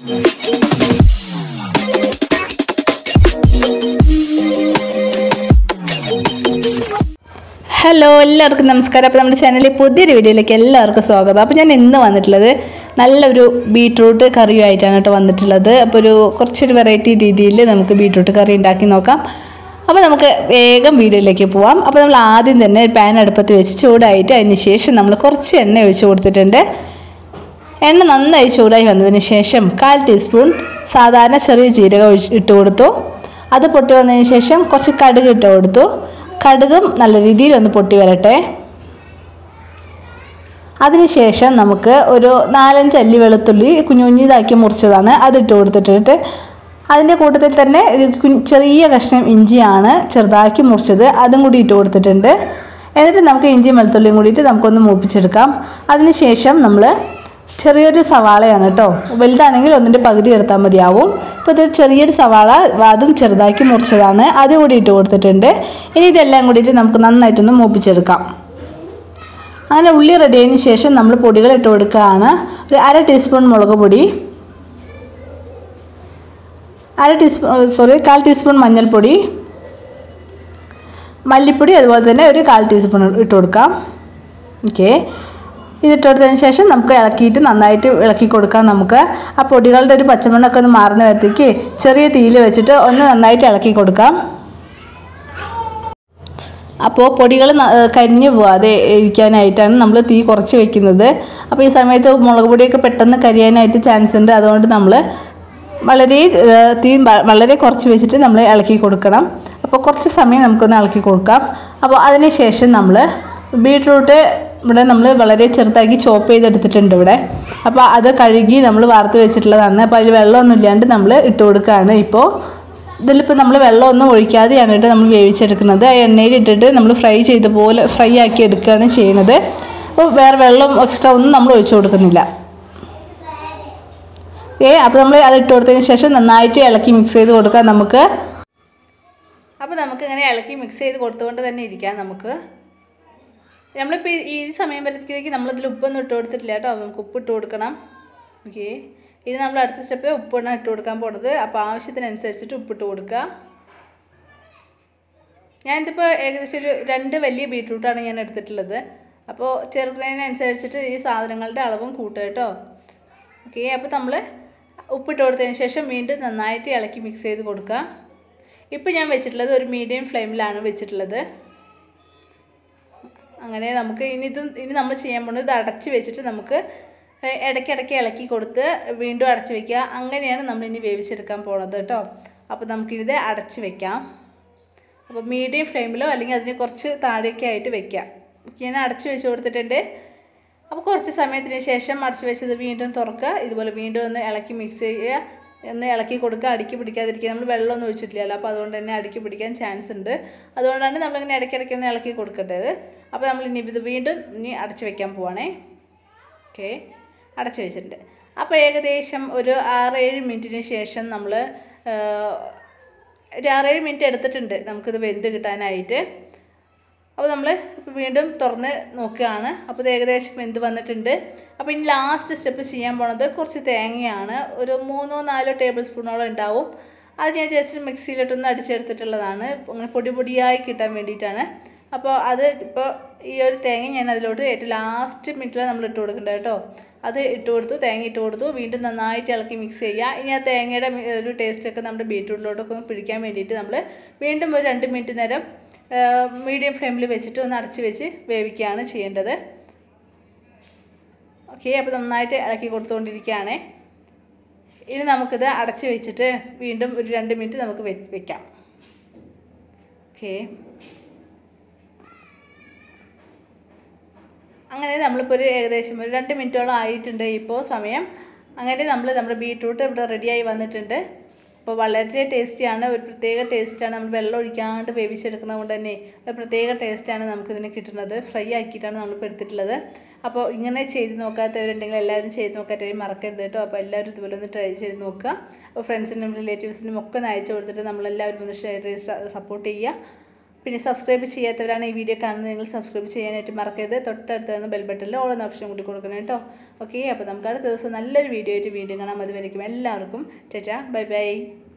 hello എല്ലാവർക്കും നമസ്കാരം അപ്പോൾ നമ്മുടെ ചാനലിൽ പുതിയൊരു വീഡിയോയിലേക്ക് എല്ലാവർക്കും സ്വാഗതം അപ്പോൾ ഞാൻ ഇന്ന് വന്നിട്ടുള്ളത് നല്ലൊരു ബീട്രൂട്ട് കറിയുമായിട്ടാണ് കേട്ടോ വന്നിട്ടുള്ളത് അപ്പോൾ ഒരു കുറച്ചൊരു വെറൈറ്റി രീതിയിൽ നമുക്ക് ബീട്രൂട്ട് കറി ഉണ്ടാക്കി നോക്കാം അപ്പോൾ നമുക്ക് വേഗം വീഡിയോയിലേക്ക് പോവാം അപ്പോൾ നമ്മൾ ആദ്യം തന്നെ ഒരു പാൻ അടുപ്പത്ത് വെച്ച് ചൂടായിട്ട് അതിന് ശേഷം നമ്മൾ കുറച്ച് എണ്ണ ഒഴിച്ച് കൊടുത്തിട്ടുണ്ട് എണ്ണ നന്നായി ചൂടായി വന്നതിന് ശേഷം കാൽ ടീസ്പൂൺ സാധാരണ ചെറിയ ജീരകം ഒഴിച്ച് ഇട്ട് കൊടുത്തു അത് പൊട്ടി വന്നതിന് ശേഷം കുറച്ച് കടുക് ഇട്ട് കൊടുത്തു കടുകും നല്ല രീതിയിൽ ഒന്ന് പൊട്ടി വരട്ടെ അതിനുശേഷം നമുക്ക് ഒരു നാലഞ്ച് അല്ലി വെളുത്തുള്ളി കുഞ്ഞു കുഞ്ഞിതാക്കി മുറിച്ചതാണ് അതിട്ട് കൊടുത്തിട്ട് അതിൻ്റെ കൂട്ടത്തിൽ തന്നെ ഒരു കുഞ്ഞ് ചെറിയ കഷ്ണം ഇഞ്ചിയാണ് ചെറുതാക്കി മുറിച്ചത് അതും കൂടി ഇട്ട് കൊടുത്തിട്ടുണ്ട് എന്നിട്ട് നമുക്ക് ഇഞ്ചിയും വെളുത്തുള്ളിയും കൂടിയിട്ട് നമുക്കൊന്ന് മൂപ്പിച്ചെടുക്കാം അതിനുശേഷം നമ്മൾ ചെറിയൊരു സവാളയാണ് കേട്ടോ വലുതാണെങ്കിൽ ഒന്നിൻ്റെ പകുതി എടുത്താൽ മതിയാവും ഇപ്പോൾ ഇത് ചെറിയൊരു സവാള അതും ചെറുതാക്കി മുറിച്ചതാണ് അത് കൂടി ഇട്ട് കൊടുത്തിട്ടുണ്ട് ഇനി ഇതെല്ലാം കൂടിയിട്ട് നമുക്ക് നന്നായിട്ടൊന്ന് മൂപ്പിച്ചെടുക്കാം അങ്ങനെ ഉള്ളി റെഡി ആയതിനു ശേഷം നമ്മൾ പൊടികൾ ഇട്ട് കൊടുക്കുകയാണ് ഒരു അര ടീസ്പൂൺ മുളക് പൊടി അര ടീസ്പൂൺ സോറി കാൽ ടീസ്പൂൺ മഞ്ഞൾപ്പൊടി മല്ലിപ്പൊടി അതുപോലെ തന്നെ ഒരു കാൽ ടീസ്പൂൺ ഇട്ട് കൊടുക്കാം ഓക്കെ ഇതിട്ട് കൊടുത്തതിന് ശേഷം നമുക്ക് ഇളക്കിയിട്ട് നന്നായിട്ട് ഇളക്കി കൊടുക്കാം നമുക്ക് ആ പൊടികളുടെ ഒരു പച്ചമണ്ണൊക്കെ ഒന്ന് മാറുന്ന വരത്തേക്ക് ചെറിയ തീയിൽ വെച്ചിട്ട് ഒന്ന് നന്നായിട്ട് ഇളക്കി കൊടുക്കാം അപ്പോൾ പൊടികൾ കരിഞ്ഞു പോവാതെ ഇരിക്കാനായിട്ടാണ് നമ്മൾ തീ കുറച്ച് വെക്കുന്നത് അപ്പോൾ ഈ സമയത്ത് മുളക് പൊടിയൊക്കെ പെട്ടെന്ന് കരിയാനായിട്ട് ചാൻസ് ഉണ്ട് അതുകൊണ്ട് നമ്മൾ വളരെ തീ വളരെ കുറച്ച് വെച്ചിട്ട് നമ്മൾ ഇളക്കി കൊടുക്കണം അപ്പോൾ കുറച്ച് സമയം നമുക്കൊന്ന് ഇളക്കി കൊടുക്കാം അപ്പോൾ അതിന് ശേഷം നമ്മൾ ബീട്രൂട്ട് ഇവിടെ നമ്മൾ വളരെ ചെറുതാക്കി ചോപ്പ് ചെയ്തെടുത്തിട്ടുണ്ട് ഇവിടെ അപ്പോൾ അത് കഴുകി നമ്മൾ വാർത്ത് വെച്ചിട്ടുള്ളതാണ് അപ്പോൾ അതിൽ വെള്ളമൊന്നും ഇല്ലാണ്ട് നമ്മൾ ഇട്ട് കൊടുക്കുകയാണ് ഇപ്പോൾ ഇതിലിപ്പോൾ നമ്മൾ വെള്ളമൊന്നും ഒഴിക്കാതെയാണ് കേട്ടോ നമ്മൾ വേവിച്ചെടുക്കുന്നത് ആ എണ്ണയിൽ ഇട്ടിട്ട് നമ്മൾ ഫ്രൈ ചെയ്ത പോലെ ഫ്രൈ ആക്കി എടുക്കുകയാണ് ചെയ്യുന്നത് അപ്പോൾ വേറെ വെള്ളം എക്സ്ട്രാ ഒന്നും നമ്മൾ ഒഴിച്ചു കൊടുക്കുന്നില്ല ഏ അപ്പോൾ നമ്മൾ അത് ഇട്ട് കൊടുത്തതിന് ശേഷം നന്നായിട്ട് ഇളക്കി മിക്സ് ചെയ്ത് കൊടുക്കാം നമുക്ക് അപ്പോൾ നമുക്ക് ഇങ്ങനെ ഇളക്കി മിക്സ് ചെയ്ത് കൊടുത്തുകൊണ്ട് തന്നെ ഇരിക്കാം നമുക്ക് നമ്മളിപ്പോൾ ഈ സമയം വരത്തേക്ക് നമ്മളിതിൽ ഉപ്പൊന്നും ഇട്ട് കൊടുത്തിട്ടില്ല കേട്ടോ നമുക്ക് ഉപ്പ് ഇട്ട് കൊടുക്കണം ഓക്കെ ഇനി നമ്മൾ അടുത്ത സ്റ്റെപ്പ് ഉപ്പാണ് ഇട്ട് കൊടുക്കാൻ പോണത് അപ്പോൾ ആവശ്യത്തിനനുസരിച്ചിട്ട് ഉപ്പിട്ട് കൊടുക്കുക ഞാനിതിപ്പോൾ ഏകദേശം ഒരു രണ്ട് വലിയ ബീട്രൂട്ടാണ് ഞാൻ എടുത്തിട്ടുള്ളത് അപ്പോൾ ചെറുക്കുന്നതിനനുസരിച്ചിട്ട് ഈ സാധനങ്ങളുടെ അളവും കൂട്ടുക കേട്ടോ ഓക്കെ അപ്പോൾ നമ്മൾ ഉപ്പിട്ട് കൊടുത്തതിന് ശേഷം വീണ്ടും നന്നായിട്ട് ഇളക്കി മിക്സ് ചെയ്ത് കൊടുക്കുക ഇപ്പോൾ ഞാൻ വെച്ചിട്ടുള്ളത് ഒരു മീഡിയം ഫ്ലെയിമിലാണ് വെച്ചിട്ടുള്ളത് അങ്ങനെ നമുക്ക് ഇനി ഇത് ഇനി നമ്മൾ ചെയ്യാൻ പോകുന്നത് ഇത് അടച്ച് വെച്ചിട്ട് നമുക്ക് ഇടയ്ക്കിടയ്ക്ക് ഇളക്കി കൊടുത്ത് വീണ്ടും അടച്ച് വെക്കുക അങ്ങനെയാണ് നമ്മൾ ഇനി വേവിച്ചെടുക്കാൻ പോണത് കേട്ടോ അപ്പോൾ നമുക്കിത് അടച്ച് വെക്കാം അപ്പോൾ മീഡിയം ഫ്ലെയിമിലോ അല്ലെങ്കിൽ അതിന് കുറച്ച് താഴേക്ക് ആയിട്ട് വെക്കാം ഞാൻ അടച്ച് വെച്ച് കൊടുത്തിട്ടുണ്ട് അപ്പോൾ കുറച്ച് സമയത്തിന് ശേഷം അടച്ച് വെച്ചത് വീണ്ടും തുറക്കുക ഇതുപോലെ വീണ്ടും ഒന്ന് ഇളക്കി മിക്സ് ചെയ്യുക ഒന്ന് ഇളക്കി കൊടുക്കുക അടുക്കി പിടിക്കാതിരിക്കുക നമ്മൾ വെള്ളമൊന്നും ഒഴിച്ചിട്ടില്ലല്ലോ അപ്പോൾ അതുകൊണ്ട് തന്നെ അടുക്കി പിടിക്കാൻ ചാൻസ് ഉണ്ട് അതുകൊണ്ടാണ് നമ്മളിങ്ങനെ ഇടയ്ക്കിടയ്ക്ക് ഒന്ന് ഇളക്കി കൊടുക്കേണ്ടത് അപ്പോൾ നമ്മൾ ഇനി ഇത് വീണ്ടും ഇനി അടച്ച് വെക്കാൻ പോവാണേ ഓക്കെ അടച്ച് വെച്ചിട്ടുണ്ട് അപ്പോൾ ഏകദേശം ഒരു ആറേഴ് മിനിറ്റിന് ശേഷം നമ്മൾ ഒരു ആറേഴ് മിനിറ്റ് എടുത്തിട്ടുണ്ട് നമുക്കിത് വെന്ത് കിട്ടാനായിട്ട് അപ്പോൾ നമ്മൾ വീണ്ടും തുറന്ന് നോക്കുകയാണ് അപ്പോൾ ഇത് ഏകദേശം വെന്ത് വന്നിട്ടുണ്ട് അപ്പോൾ ഇനി ലാസ്റ്റ് സ്റ്റെപ്പ് ചെയ്യാൻ പോണത് കുറച്ച് തേങ്ങയാണ് ഒരു മൂന്നോ നാലോ ടേബിൾ സ്പൂണോളം ഉണ്ടാവും അത് ഞാൻ ജസ്റ്റ് മിക്സിയിലിട്ടൊന്ന് അടിച്ചെടുത്തിട്ടുള്ളതാണ് അങ്ങനെ പൊടി പൊടിയായി കിട്ടാൻ വേണ്ടിയിട്ടാണ് അപ്പോൾ അത് ഇപ്പോൾ ഈ ഒരു തേങ്ങ ഞാൻ അതിലോട്ട് ഏറ്റവും ലാസ്റ്റ് മിനിറ്റിലാണ് നമ്മൾ ഇട്ട് കൊടുക്കേണ്ടത് കേട്ടോ അത് ഇട്ട് കൊടുത്തു തേങ്ങ ഇട്ട് കൊടുത്തു വീണ്ടും നന്നായിട്ട് ഇളക്കി മിക്സ് ചെയ്യുക ഇനി ആ തേങ്ങയുടെ ഒരു ടേസ്റ്റൊക്കെ നമ്മുടെ ബീറ്റ്റൂട്ടിലോട്ടൊക്കെ ഒന്ന് പിടിക്കാൻ വേണ്ടിയിട്ട് നമ്മൾ വീണ്ടും ഒരു രണ്ട് മിനിറ്റ് നേരം മീഡിയം ഫ്ലെയിമിൽ വെച്ചിട്ട് ഒന്ന് അടച്ച് വെച്ച് വേവിക്കുകയാണ് ചെയ്യേണ്ടത് ഓക്കെ അപ്പോൾ നന്നായിട്ട് ഇളക്കി കൊടുത്തുകൊണ്ടിരിക്കുകയാണ് ഇനി നമുക്കിത് അടച്ച് വെച്ചിട്ട് വീണ്ടും ഒരു രണ്ട് മിനിറ്റ് നമുക്ക് വെക്കാം ഓക്കെ അങ്ങനെ നമ്മളിപ്പോൾ ഒരു ഏകദേശം ഒരു രണ്ട് മിനിറ്റോളം ആയിട്ടുണ്ട് ഇപ്പോൾ സമയം അങ്ങനെ നമ്മൾ നമ്മുടെ ബീട്രൂട്ട് ഇവിടെ റെഡിയായി വന്നിട്ടുണ്ട് അപ്പോൾ വളരെ ടേസ്റ്റിയാണ് ഒരു പ്രത്യേക ടേസ്റ്റാണ് നമ്മൾ വെള്ളം ഒഴിക്കാണ്ട് വേവിച്ചെടുക്കുന്നത് കൊണ്ട് തന്നെ ഒരു പ്രത്യേക ടേസ്റ്റാണ് നമുക്കിതിന് കിട്ടുന്നത് ഫ്രൈ ആക്കിയിട്ടാണ് നമ്മളിപ്പോൾ എടുത്തിട്ടുള്ളത് അപ്പോൾ ഇങ്ങനെ ചെയ്ത് നോക്കാത്തവരുണ്ടെങ്കിൽ എല്ലാവരും ചെയ്ത് നോക്കാത്തവർ മറക്കരുത് കേട്ടോ അപ്പോൾ എല്ലാവരും ഇതുപോലെ ഒന്ന് ട്രൈ ചെയ്ത് നോക്കുക അപ്പോൾ ഫ്രണ്ട്സിനും റിലേറ്റീവ്സിനും ഒക്കെ ഒന്ന് അയച്ചു കൊടുത്തിട്ട് നമ്മളെല്ലാവരും ഒന്ന് ഷെയർ ചെയ്ത് സപ്പോർട്ട് ചെയ്യുക പിന്നെ സബ്സ്ക്രൈബ് ചെയ്യാത്തവരാണ് ഈ വീഡിയോ കാണുന്നതെങ്കിൽ സബ്സ്ക്രൈബ് ചെയ്യാനായിട്ട് മറക്കരുത് തൊട്ടടുത്ത് നിന്ന് ബെൽ ബട്ടണിൽ ഓൾ എന്ന ഓപ്ഷൻ കൂടി കൊടുക്കണം കേട്ടോ ഓക്കെ അപ്പോൾ നമുക്ക് അടുത്ത ദിവസം നല്ലൊരു വീഡിയോ ആയിട്ട് വീണ്ടും കാണാം അതുവരയ്ക്കും എല്ലാവർക്കും ചേച്ചാ ബൈ ബൈ